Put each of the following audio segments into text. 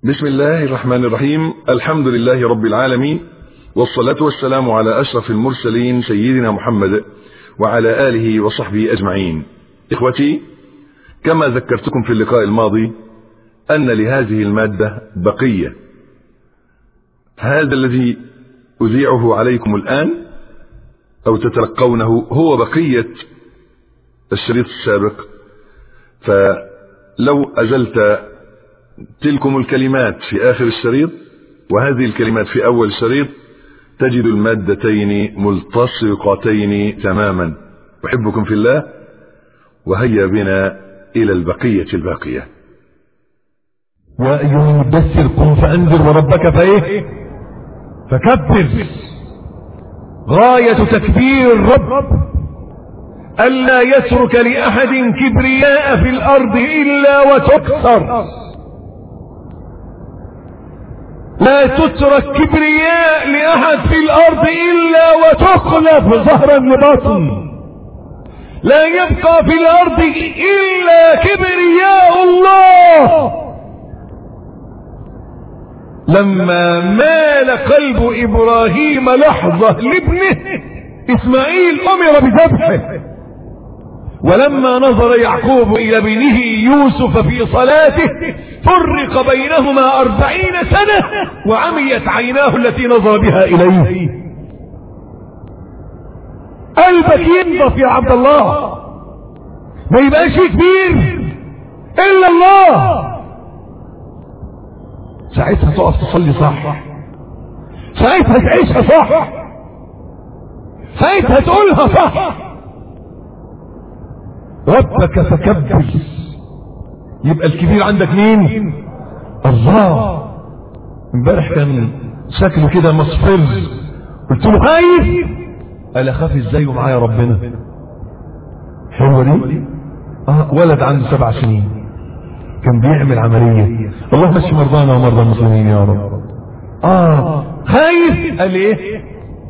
بسم الله الرحمن الرحيم الحمد لله رب العالمين والصلاة والسلام على أشرف المرسلين سيدنا محمد وعلى آله وصحبه أجمعين إخوتي كما ذكرتكم في اللقاء الماضي أن لهذه المادة بقية هذا الذي أذيعه عليكم الآن أو تتلقونه هو بقية الشريط السابق فلو أزلت تلكم الكلمات في آخر الشريط وهذه الكلمات في أول الشريط تجد المادتين ملتصقتين تماما أحبكم في الله وهيا بنا إلى البقية الباقية يا أيها المدثر قم فأنذر وربك فإيه فكبر غاية تكبير الرب ألا يترك لأحد كبرياء في الأرض إلا وتكسر لا تترك كبرياء لأحد في الأرض إلا وتقلب ظهرا لبطن لا يبقى في الأرض إلا كبرياء الله لما مال قلب إبراهيم لحظة لابنه إسماعيل أمر بذبحه ولما نظر يعقوب إلى ابنه يوسف في صلاته فرق بينهما أربعين سنة وعميت عيناه التي نظر بها إليه قلبك ينضف يا عبد الله ما يبقاش كبير إلا الله ساعتها تقف تصلي صح ساعتها تعيشها صح ساعتها تقولها صح ربك فكبر يبقى الكبير عندك مين الله امبارح كان شكله كده مصفر قلت له خايف قال اخاف ازاي ومعايا ربنا حلوه دي اه ولد عنده سبع سنين كان بيعمل عملية اللهم اشف مرضانا ومرضى المسلمين يا رب اه خايف قال ايه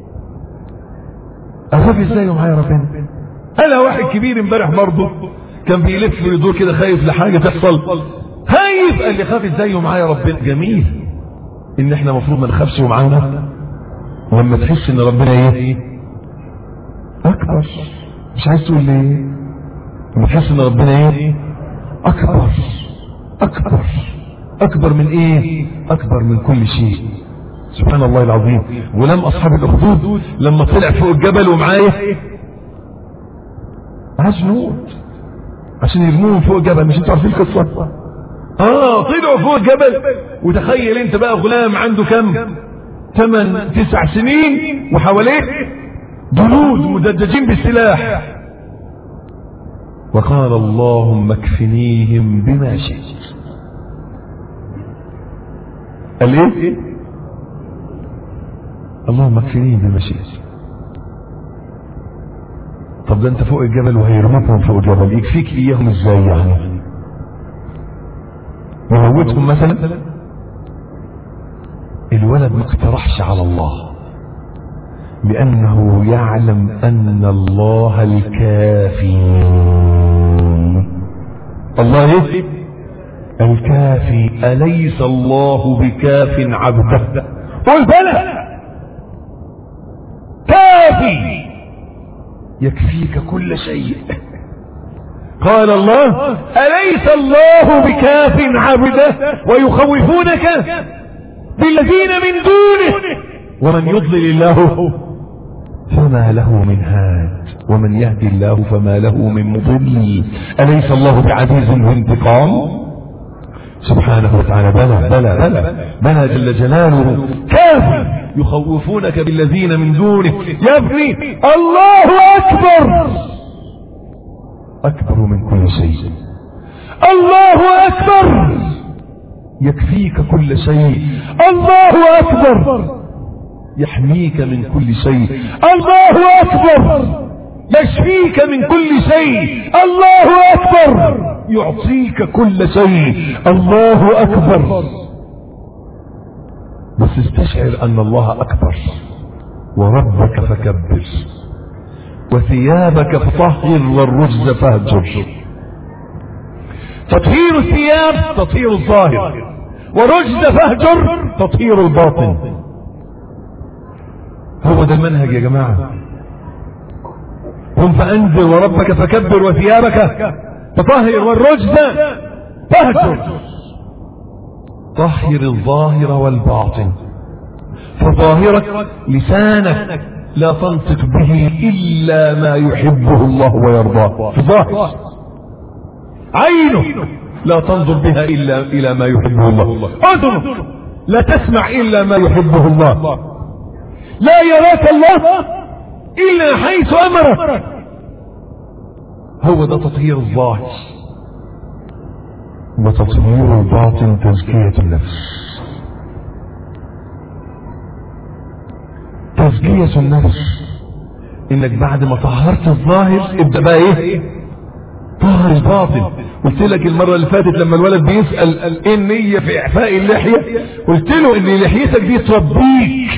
اخاف ازاي ومعايا ربنا انا واحد كبير امبارح برضه كان بيلف ويدور كده خايف لحاجه تحصل خايف قال لي خاف ازاي ومعايا ربنا جميل ان احنا المفروض ما نخافش ومعانا لما تحس ان ربنا ايه اكبر مش عايز تقول ليه لما تحس ان ربنا ايه اكبر اكبر اكبر من ايه اكبر من كل شيء سبحان الله العظيم ولم اصحاب الاخدود لما طلع فوق الجبل ومعايا معاه جنود عشان يرموهم فوق الجبل مش انتوا عارفين القصه اه طلعوا فوق الجبل وتخيل انت بقى غلام عنده كم ثمان تسع سنين وحواليه جنود مدججين بالسلاح وقال اللهم اكفنيهم بما شئت قال ايه اللهم اكفنيهم بما شئت طب ده انت فوق الجبل وهيرموكم فوق الجبل يكفيك اياهم ازاي يعني يموتهم مثلا الولد ما اقترحش على الله لانه يعلم ان الله الكافي الله ايه الكافي اليس الله بكاف عبده قل بلى كافي يكفيك كل شيء قال الله أليس الله بكاف عبده ويخوفونك بالذين من دونه ومن يضلل الله فما له من هاد ومن يهدي الله فما له من مضل أليس الله بعزيز ذو انتقام سبحانه وتعالى بلى بلى بلى بلى جل جلاله كافي يخوفونك بالذين من دونه يا ابني الله أكبر أكبر من كل شيء الله أكبر يكفيك كل شيء الله أكبر يحميك من كل شيء الله أكبر يشفيك من كل شيء الله أكبر يعطيك كل شيء الله أكبر بس استشعر أن الله أكبر وربك فكبر وثيابك فطهر والرجز فاهجر تطهير الثياب تطهير الظاهر ورشد فاهجر تطهير الباطن هو ده المنهج يا جماعة قم فأنذر وربك فكبر وثيابك فطهر والرجز فاهجر طهر الظاهر والباطن فظاهرك لسانك لا تنطق به إلا ما يحبه الله ويرضاه في ظاهر عينه لا تنظر بها إلا إلى ما يحبه الله أذنه لا تسمع إلا ما يحبه الله لا يراك الله إلا حيث أمرك هو ده تطهير الظاهر وتطهير الباطن تزكية النفس تزكية النفس انك بعد ما طهرت الظاهر ابدأ بقى ايه طهر الباطن قلت لك المرة اللي فاتت لما الولد بيسأل ايه النية في اعفاء اللحية قلت له ان لحيتك دي تربيك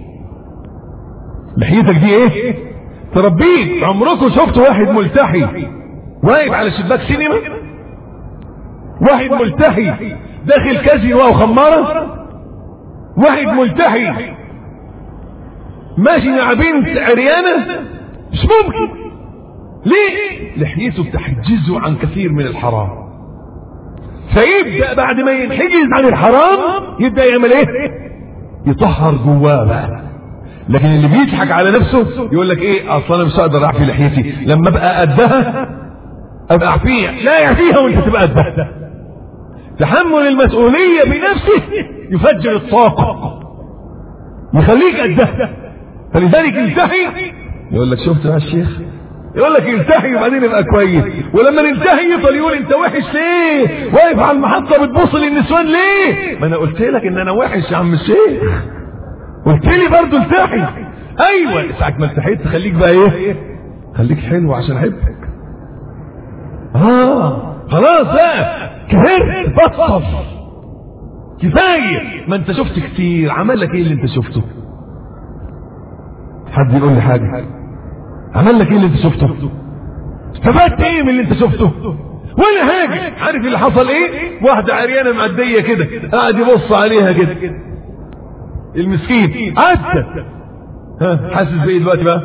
لحيتك دي ايه تربيك عمركم شفتوا واحد ملتحي واقف على شباك سينما واحد ملتحي داخل كازينو او خمارة واحد ملتحي ماشي مع بنت عريانة مش ممكن ليه لحيته بتحجزه عن كثير من الحرام فيبدأ بعد ما ينحجز عن الحرام يبدأ يعمل ايه يطهر جواه بقى لكن اللي بيضحك على نفسه يقول لك ايه اصلا انا مش هقدر اعفي لحيتي لما ابقى قدها ابقى اعفيها لا يعفيها وانت تبقى قدها تحمل المسؤولية بنفسه يفجر الطاقة يخليك قدها فلذلك التحي يقول لك شفت يا الشيخ يقول لك التحي وبعدين يبقى كويس ولما ننتهي يفضل يقول انت وحش ليه واقف على المحطة بتبص للنسوان ليه ما انا قلت لك ان انا وحش يا عم الشيخ قلت لي برضه التحي ايوه ساعة ما التحيت تخليك بقى ايه خليك حلو عشان احبك اه خلاص بقى كبرت بطل كفاية ما انت شفت كتير عمل لك ايه اللي انت شفته حد يقول لي حاجة عمل لك ايه اللي انت شفته استفدت ايه من اللي انت شفته ولا حاجة عارف اللي حصل ايه واحدة عريانة معدية كده قاعد يبص عليها كده المسكين عدت ها حاسس بايه دلوقتي بقى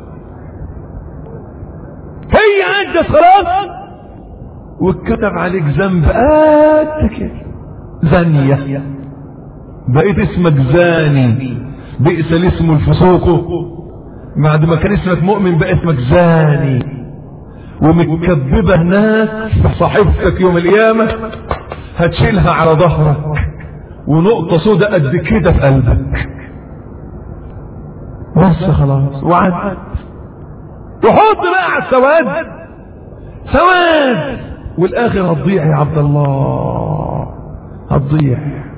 هي عدت خلاص واتكتب عليك ذنب قد كده زانية بقيت اسمك زاني بئس الاسم الفسوق بعد ما كان اسمك مؤمن بقى اسمك زاني ومتكببة هناك في صحيفتك يوم القيامة هتشيلها على ظهرك ونقطة سودة قد كده في قلبك بس خلاص وعد وحط بقى على السواد سواد والاخر هتضيع يا عبد الله هتضيع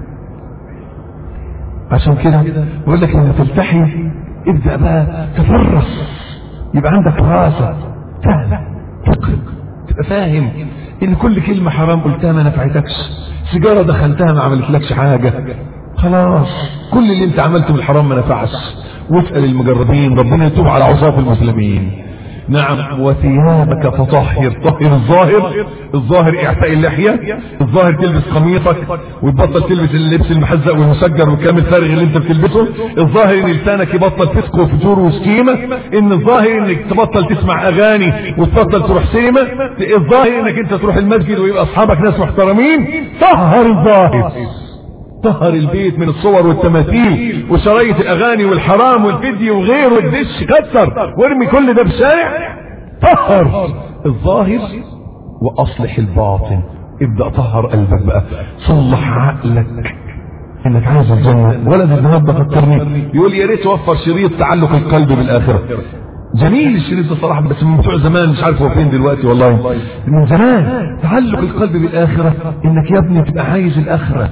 عشان كده بقول لك لما تلتحي ابدأ بقى تفرس يبقى عندك راسة فهم فقه تبقى فاهم ان كل كلمة حرام قلتها ما نفعتكش سيجارة دخلتها ما عملتلكش حاجة خلاص كل اللي انت عملته من الحرام ما نفعش واسأل المجربين ربنا يتوب على عصاة المسلمين نعم وثيابك فطهر طهر الظاهر الظاهر اعفاء اللحية الظاهر تلبس قميصك وتبطل تلبس اللبس المحزق والمسجر والكلام الفارغ اللي انت بتلبسه الظاهر ان لسانك يبطل فسق وفجور وشتيمة ان الظاهر انك تبطل تسمع اغاني وتبطل تروح سينما الظاهر انك انت تروح المسجد ويبقى اصحابك ناس محترمين طهر الظاهر طهر البيت من الصور والتماثيل وشرايط الاغاني والحرام والفيديو وغيره والدش كتر وارمي كل ده في الشارع طهر الظاهر واصلح الباطن ابدأ طهر قلبك بقى صلح عقلك انك عايز الجنة ولد النهارده فكرني يقول يا ريت توفر شريط تعلق القلب بالاخرة جميل الشريط ده صراحة بس من بتوع زمان مش عارف هو فين دلوقتي والله من زمان تعلق القلب بالاخرة انك يا ابني تبقى عايز الاخرة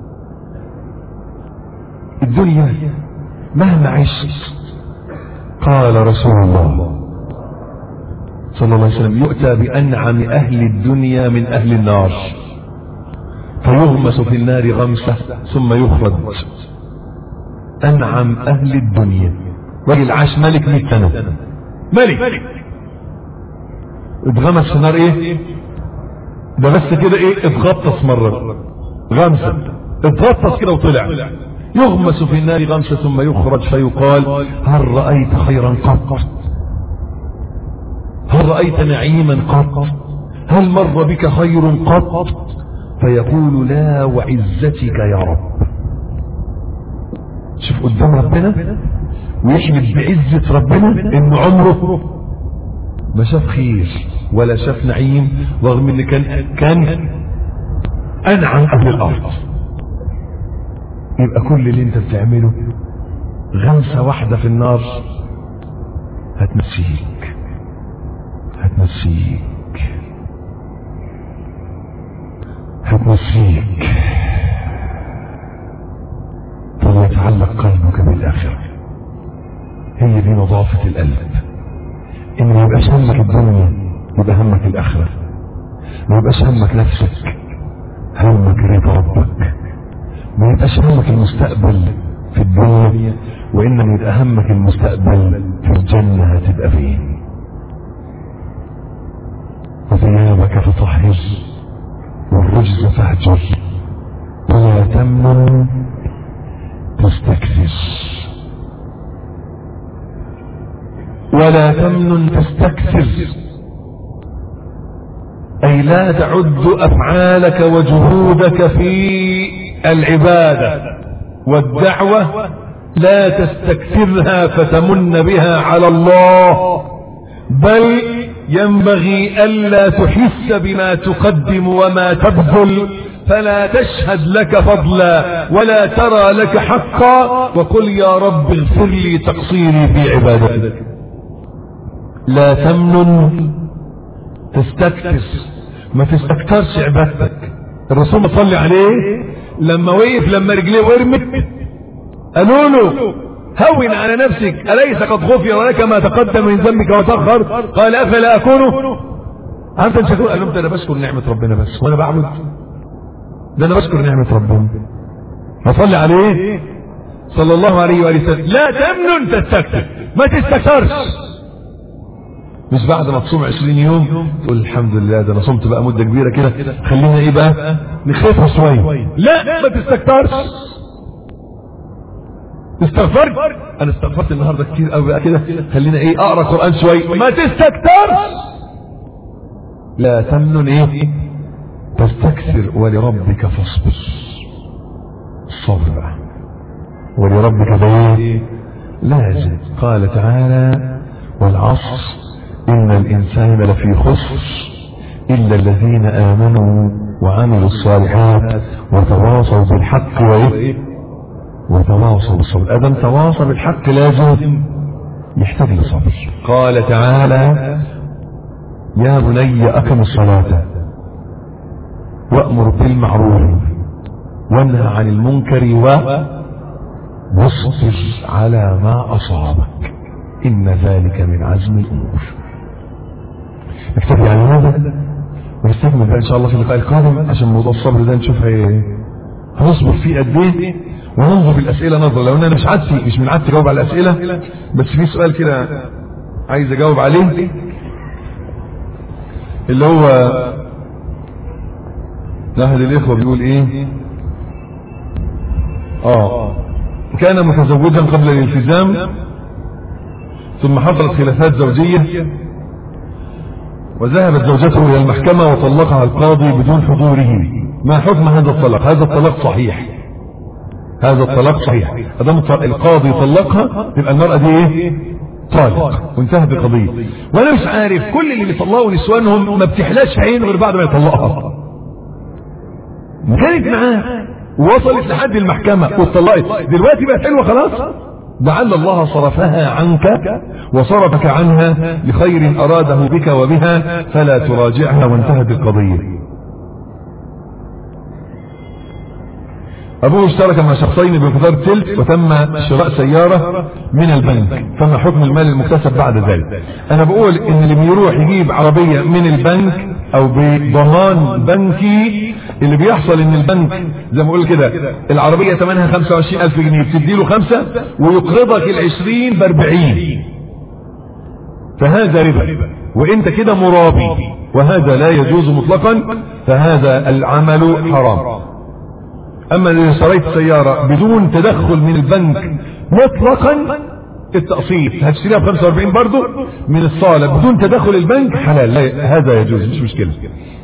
الدنيا مهما عشت قال رسول الله صلى الله عليه وسلم يؤتى بأنعم أهل الدنيا من أهل النار فيغمس في النار غمسة ثم يخرج أنعم أهل الدنيا راجل عاش ملك 100 سنة ملك اتغمس في النار ايه ده بس كده ايه اتغطس مرة غمسة اتغطس كده وطلع يغمس في النار غمسة ثم يخرج فيقال هل رأيت خيرا قط هل رأيت نعيما قط هل مر بك خير قط فيقول لا وعزتك يا رب شوف قدام ربنا ويحمد بعزة ربنا ان عمره ما شاف خير ولا شاف نعيم رغم ان كان كان انعم اهل الارض يبقى كل اللي انت بتعمله غمسة واحدة في النار هتنسيك هتنسيك هتنسيك فليتعلق قلبك بالآخرة هي دي نظافة القلب ان ما يبقاش همك الدنيا يبقى همك الآخرة ما يبقاش همك نفسك همك رضا ربك ما يبقاش همك المستقبل في الدنيا وإنما يبقى همك المستقبل في الجنة هتبقى فين وثيابك فطهر والرجز فاهجر ولا تمنن تستكثر ولا تمنن تستكثر أي لا تعد أفعالك وجهودك في العبادة والدعوة لا تستكثرها فتمن بها على الله بل ينبغي ألا تحس بما تقدم وما تبذل فلا تشهد لك فضلا ولا ترى لك حقا وقل يا رب اغفر لي تقصيري في عبادتك لا تمنن تستكثر ما تستكثرش عبادتك الرسول صلى عليه لما وقف لما رجليه ورمت قالوا له هون على نفسك أليس قد غفر لك ما تقدم من ذنبك وتأخر قال أفلا أكون أنت شكور قال لهم ده أنا بشكر نعمة ربنا بس وأنا بعبد ده أنا بشكر نعمة ربنا فصلي عليه صلى الله عليه وآله وسلم لا تمنن تستكثر ما تستكثرش مش بعد ما تصوم 20 يوم تقول الحمد لله ده انا صمت بقى مده كبيره كده خلينا ايه بقى نخفها شويه لا ما تستكترش استغفرت انا استغفرت النهارده كتير قوي بقى كده خلينا ايه اقرا قران شويه ما تستكترش لا تمنن ايه تستكثر ولربك فاصبر الصبر بقى ولربك ده ايه لازم قال تعالى والعصر إن الإنسان لفي خسر إلا الذين آمنوا وعملوا الصالحات وتواصوا بالحق وإيه وتواصوا بالصبر أدم تواصى بالحق لازم يحتاج لصبر قال تعالى يا بني أقم الصلاة وأمر بالمعروف وانهى عن المنكر واصبر على ما أصابك إن ذلك من عزم الأمور نكتفي على هذا ونستكمل بقى ان شاء الله في اللقاء القادم عشان موضوع الصبر ده نشوف هي... هنصبر فيه قد ايه وننظر بالاسئله نظره لو انا مش عادتي مش من عادتي اجاوب على الاسئله بس في سؤال كده عايز اجاوب عليه اللي هو احد الاخوه بيقول ايه اه كان متزوجا قبل الالتزام ثم حصلت خلافات زوجيه وذهبت زوجته الى المحكمة وطلقها القاضي بدون حضوره ما حكم هذا الطلاق هذا الطلاق صحيح هذا الطلاق صحيح ادام القاضي طلقها يبقى المرأة دي ايه طالق وانتهت القضية وانا مش عارف كل اللي بيطلقوا نسوانهم ما بتحلاش عين غير بعد ما يطلقها كانت معاه ووصلت لحد المحكمة واتطلقت دلوقتي بقت حلوة خلاص لعل الله صرفها عنك وصرفك عنها لخير أراده بك وبها فلا تراجعها وانتهت القضية أبوه اشترك مع شخصين بمقدار تلك وتم شراء سيارة من البنك فما حكم المال المكتسب بعد ذلك أنا بقول إن اللي بيروح يجيب عربية من البنك أو بضمان بنكي اللي بيحصل إن البنك زي ما بقول كده العربية ثمنها 25 ألف جنيه بتدي له خمسة ويقرضك العشرين بأربعين فهذا ربا وانت كده مرابي وهذا لا يجوز مطلقا فهذا العمل حرام اما اذا اشتريت سيارة بدون تدخل من البنك مطلقا التقسيط هتشتريها ب 45 برضه من الصالة بدون تدخل البنك حلال لا هذا يجوز مش مشكلة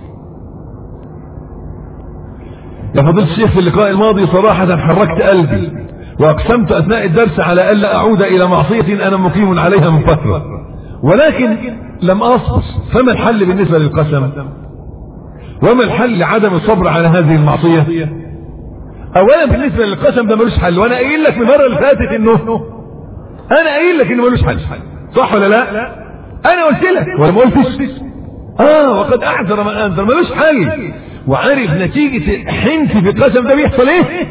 يا فضيلة الشيخ في اللقاء الماضي صراحة حركت قلبي واقسمت اثناء الدرس على الا اعود الى معصية انا مقيم عليها من فترة ولكن لم اصبر فما الحل بالنسبة للقسم وما الحل لعدم الصبر على هذه المعصية اولا بالنسبة للقسم ده ملوش حل وانا قايل لك من المرة اللي فاتت انه انا قايل لك انه ملوش حل صح ولا لا انا قلت لك ولا ما قلتش اه وقد اعذر من انذر ملوش حل وعارف نتيجة حنت في القسم ده بيحصل ايه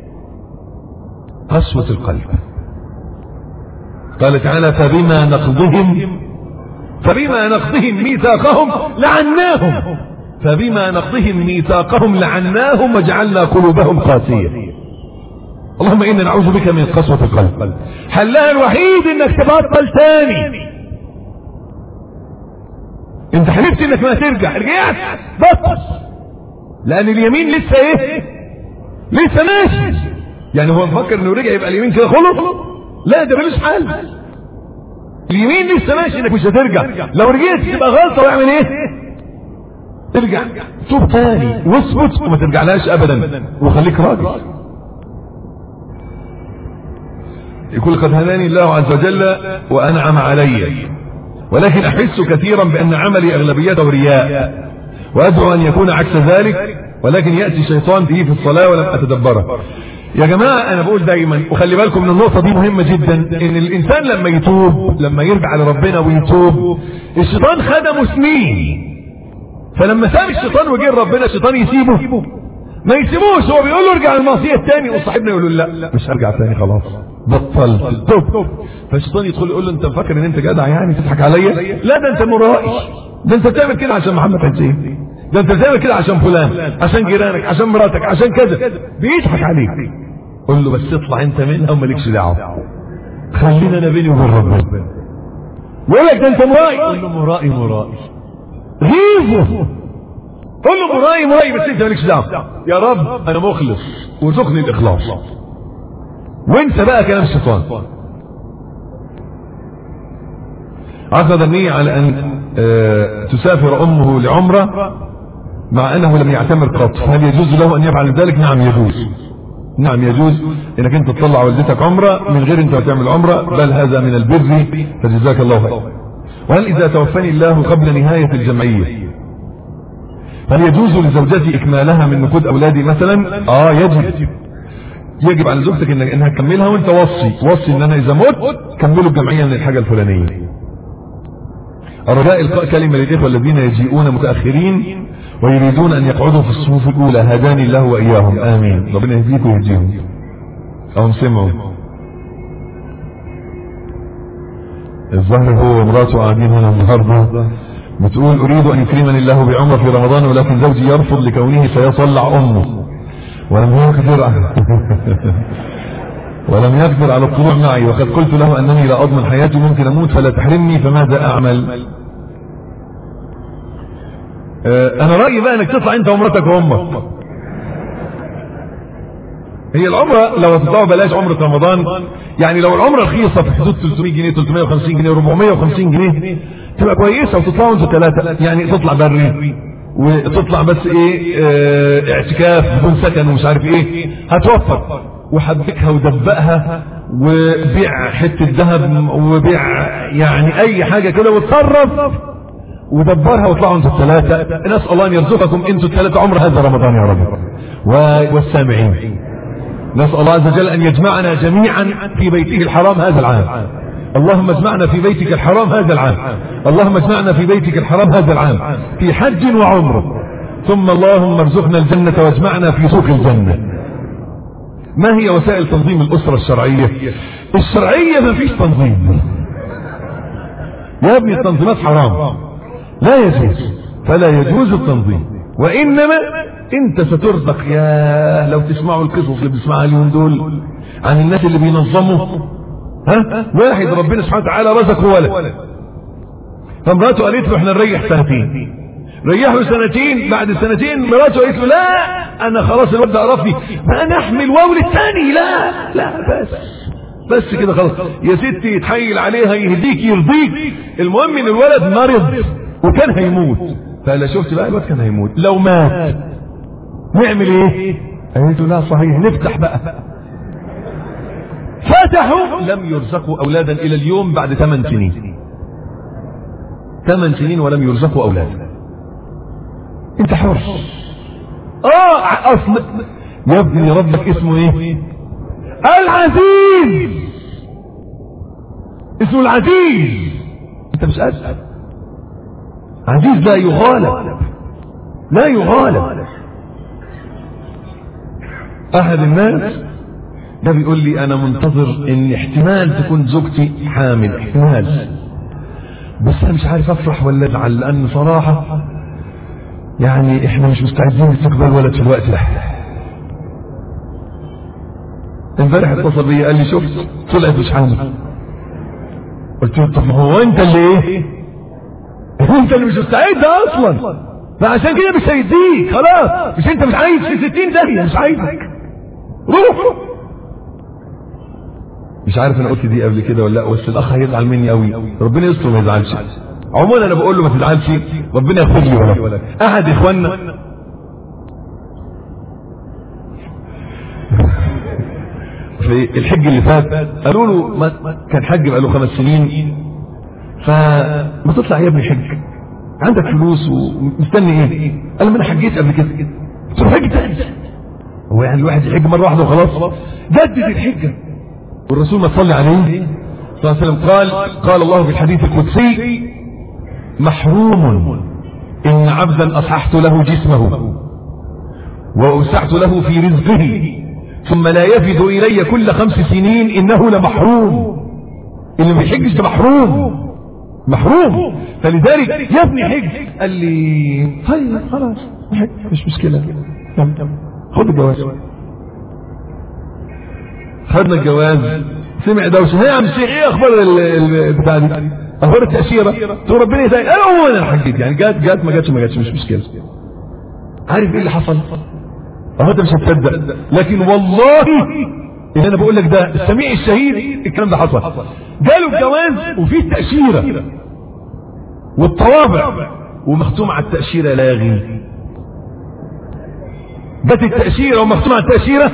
قسوة القلب قال تعالى فبما نقضهم فبما نقضهم ميثاقهم لعناهم فبما نقضهم ميثاقهم لعناهم وجعلنا قلوبهم قاسية اللهم انا نعوذ بك من قسوة القلب حلها الوحيد انك تبطل تاني انت حلفت انك ما ترجع رجعت بطل لان اليمين لسه ايه لسه ماشي يعني هو مفكر انه رجع يبقى اليمين كده خلص لا ده ملوش حل اليمين لسه ماشي انك مش هترجع لو رجعت تبقى غلطه واعمل ايه ارجع توب تاني واثبت وما ترجعلهاش ابدا وخليك راجل يقول قد هداني الله عز وجل وانعم علي ولكن احس كثيرا بان عملي اغلبيته رياء وادعو ان يكون عكس ذلك ولكن ياتي الشيطان فيه في الصلاه ولم اتدبره يا جماعة انا بقول دايما وخلي بالكم من النقطة دي مهمة جدا ان الانسان لما يتوب لما يرجع لربنا ويتوب الشيطان خدمه سنين فلما ساب الشيطان وجه ربنا الشيطان يسيبه ما يسيبوش هو بيقول له ارجع للمعصية التاني وصاحبنا يقول له لا مش هرجع تاني خلاص بطلت توب فالشيطان يدخل يقول له انت مفكر ان انت جدع يعني تضحك عليا لا ده انت مرائي ده انت بتعمل كده عشان محمد حسين ده انت بتعمل كده عشان فلان عشان جيرانك عشان مراتك عشان كذا بيضحك عليك قول له بس اطلع انت منها ومالكش دعوه خلينا انا بيني وبين ربنا يقول لك ده انت مرائي قول له مرائي مرائي غيظه قول له مرائي مرائي بس انت مالكش دعوه يا رب انا مخلص وارزقني الاخلاص وانسى بقى كلام الشيطان عقد النية على ان اه تسافر امه لعمرة مع انه لم يعتمر قط هل يجوز له ان يفعل ذلك نعم يجوز نعم يجوز انك انت تطلع والدتك عمرة من غير انت تعمل عمرة بل هذا من البر فجزاك الله خير وهل اذا توفاني الله قبل نهاية الجمعية هل يجوز لزوجتي اكمالها من نقود اولادي مثلا اه يجب يجب على زوجتك إن انها تكملها وانت وصي وصي ان انا اذا مت كملوا الجمعية من الحاجة الفلانية الرجاء القاء كلمة للاخوة الذين يجيئون متأخرين ويريدون ان يقعدوا في الصفوف الاولى هداني الله واياهم امين ربنا يهديكم ويهديهم او سمعوا الظهر هو ومراته قاعدين هنا النهارده بتقول اريد ان يكرمني الله بعمره في رمضان ولكن زوجي يرفض لكونه سيطلع امه ولم يقدر ولم يقدر على الطلوع معي وقد قلت له انني لا اضمن حياتي ممكن اموت فلا تحرمني فماذا اعمل انا رأيي بقى انك تطلع انت ومرتك وامك هي العمرة لو هتطلعوا بلاش عمرة رمضان يعني لو العمرة رخيصة في حدود 300 جنيه 350 جنيه 450 جنيه تبقى كويسة وتطلعوا انتوا ثلاثة يعني تطلع بري وتطلع بس ايه اه اعتكاف بدون سكن ومش عارف ايه هتوفر وحبكها ودبقها وبيع حتة ذهب وبيع يعني اي حاجة كده وتصرف ودبرها واطلعوا انتوا الثلاثة نسأل الله ان يرزقكم انتوا الثلاثة عمر هذا رمضان يا رب والسامعين نسأل الله عز وجل ان يجمعنا جميعا في بيته الحرام هذا العام اللهم اجمعنا في بيتك الحرام هذا العام اللهم اجمعنا في بيتك الحرام هذا العام في حج وعمره ثم اللهم ارزقنا الجنة واجمعنا في سوق الجنة ما هي وسائل تنظيم الأسرة الشرعية الشرعية ما فيش تنظيم يا ابني التنظيمات حرام لا يجوز فلا يجوز التنظيم وإنما انت سترزق يا لو تسمعوا القصص اللي بنسمعها اليوم دول عن الناس اللي بينظموا ها واحد ربنا سبحانه وتعالى رزقه ولد فمراته قالت له احنا نريح سنتين ريحه سنتين بعد سنتين مراته قالت له لا انا خلاص الواد ده قرفني ما انا احمل واولد تاني لا لا بس بس كده خلاص يا ستي يتحايل عليها يهديك يرضيك المهم ان الولد مرض وكان هيموت فلا شفت بقى الولد كان هيموت لو مات نعمل ايه قالت له لا صحيح نفتح بقى فتحوا لم يرزقوا اولادا الى اليوم بعد ثمان سنين ثمان سنين ولم يرزقوا اولادا انت حر اه اصل يا ابني ربك اسمه ايه العزيز اسمه العزيز انت مش اسال عزيز لا يغالب لا يغالب احد الناس ده بيقول لي انا منتظر ان احتمال تكون زوجتي حامل احتمال بس انا مش عارف افرح ولا ازعل لان صراحه يعني احنا مش مستعدين نستقبل ولد في الوقت ده امبارح اتصل بيا قال لي شفت طلعت مش حامل قلت له طب ما هو انت اللي ايه انت اللي مش مستعد اصلا فعشان كده مش هيديك خلاص مش انت مش عايز في 60 داهيه مش عايزك روح مش عارف انا قلت دي قبل كده ولا لا بس الاخ هيزعل مني قوي ربنا يستر ما يزعلش عموما انا بقول له ما تزعلش ربنا يغفر لي ولك احد اخواننا في الحج اللي فات قالوا له ما كان حج بقى له خمس سنين فما تطلع يا ابني حج عندك فلوس ومستني ايه قال ما انا حجيت قبل كده قلت له حج تاني هو يعني الواحد يحج مره واحده وخلاص جدد الحجه والرسول ما صلى عليه صلى الله عليه وسلم قال قال الله في الحديث القدسي محروم إن عبدا أصححت له جسمه وأوسعت له في رزقه ثم لا يفد إلي كل خمس سنين إنه لمحروم اللي ما بيحجش ده محروم محروم فلذلك يا ابني حج قال لي طيب خلاص مش مشكلة خد الجواز خدنا الجواز سمع دوشه هي يا عم الشيخ ايه اخبار البتاع دي اخبار التاشيره تقول ربنا يسهل انا هو انا حكيت يعني جات جات ما جاتش ما جاتش مش مشكله عارف ايه اللي حصل اهو انت مش هتصدق لكن والله اللي انا بقول لك ده السميع الشهيد الكلام ده حصل جاله الجواز وفي التاشيره والطوابع ومختوم على التاشيره لاغي جت التاشيره ومختوم على التاشيره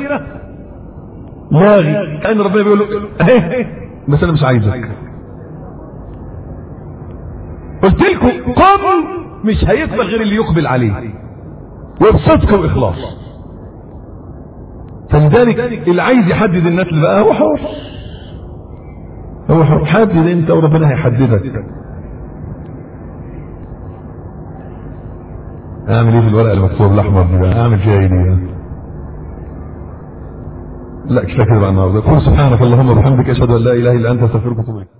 لاغي كان ربنا بيقول له اهي بس انا مش عايزك قلت لكم قم مش هيقبل غير اللي يقبل عليه وبصدق واخلاص فلذلك اللي عايز يحدد النسل بقى هو حر هو حر حدد انت وربنا هيحددك اعمل ايه في الورقه المكتوب الاحمر دي اعمل فيها ايه دي لا كفايه كده بقى النهارده قل سبحانك اللهم وبحمدك اشهد ان لا اله الا انت استغفرك واتوب اليك